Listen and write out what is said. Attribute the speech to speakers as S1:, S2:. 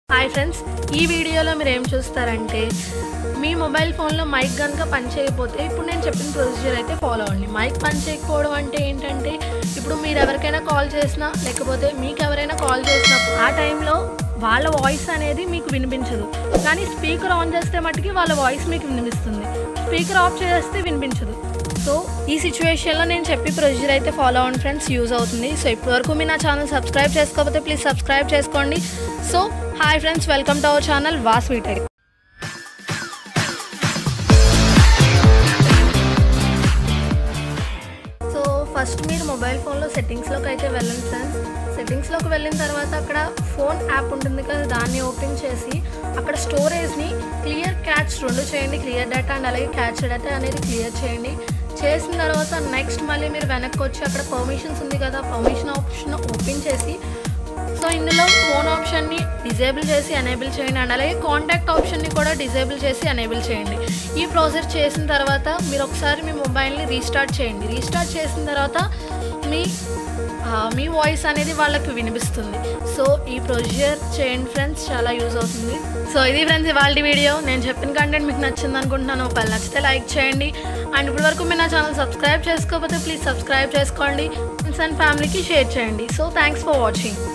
S1: hi friends ఈ వీడియోలో మీరు ఏం చూస్తారంటే మీ మొబైల్ ఫోన్లో మైక్ కనుక పనిచేయకపోతే ఇప్పుడు నేను చెప్పిన ప్రొసీజర్ అయితే ఫాలో అవ్వండి మైక్ పనిచేయకపోవడం అంటే ఏంటంటే ఇప్పుడు మీరు ఎవరికైనా కాల్ చేసినా లేకపోతే మీకు ఎవరైనా కాల్ చేసినప్పుడు ఆ టైంలో వాళ్ళ వాయిస్ అనేది మీకు వినిపించదు కానీ స్పీకర్ ఆన్ చేస్తే మట్టుకి వాళ్ళ వాయిస్ మీకు వినిపిస్తుంది స్పీకర్ ఆఫ్ చేస్తే వినిపించదు సో ఈ సిచ్యువేషన్లో నేను చెప్పి ప్రొసీజర్ అయితే ఫాలో అవ్వండి ఫ్రెండ్స్ యూజ్ అవుతుంది సో ఇప్పటివరకు మీరు నా ఛానల్ సబ్స్క్రైబ్ చేసుకోకపోతే ప్లీజ్ సబ్స్క్రైబ్ చేసుకోండి so hi friends welcome to our channel వాస్ వీటెక్ సో ఫస్ట్ మీరు మొబైల్ ఫోన్లో సెట్టింగ్స్లోకి అయితే వెళ్ళండి ఫ్రెండ్స్ సెట్టింగ్స్లోకి వెళ్ళిన తర్వాత అక్కడ ఫోన్ యాప్ ఉంటుంది కదా దాన్ని ఓపెన్ చేసి అక్కడ స్టోరేజ్ని క్లియర్ క్యాచ్ రెండు చేయండి క్లియర్ డేటా అండ్ అలాగే క్యాచ్ డేటా అనేది క్లియర్ చేయండి చేసిన తర్వాత నెక్స్ట్ మళ్ళీ మీరు వెనక్కి వచ్చి అక్కడ పర్మిషన్స్ ఉంది కదా పర్మిషన్ ఆప్షన్ ఓపెన్ చేసి సో ఇందులో ఫోన్ ఆప్షన్ని డిజేబుల్ చేసి ఎనేబుల్ చేయండి అండ్ అలాగే కాంటాక్ట్ ఆప్షన్ని కూడా డిజేబుల్ చేసి ఎనేబుల్ చేయండి ఈ ప్రాసెస్ చేసిన తర్వాత మీరు ఒకసారి మీ మొబైల్ని రీస్టార్ట్ చేయండి రీస్టార్ట్ చేసిన తర్వాత మీ ఆ, మీ వాయిస్ అనేది వాళ్ళకి వినిపిస్తుంది సో ఈ ప్రొసీజర్ చేయండి ఫ్రెండ్స్ చాలా యూజ్ అవుతుంది సో ఇది ఫ్రెండ్స్ ఇవాళ వీడియో నేను చెప్పిన కంటెంట్ మీకు నచ్చింది అనుకుంటున్నాను ఒకవేళ నచ్చితే లైక్ చేయండి అండ్ ఇప్పటి వరకు మీరు నా ఛానల్ సబ్స్క్రైబ్ చేసుకోకపోతే ప్లీజ్ సబ్స్క్రైబ్ చేసుకోండి ఫ్రెండ్స్ అండ్ ఫ్యామిలీకి షేర్ చేయండి సో థ్యాంక్స్ ఫర్ వాచింగ్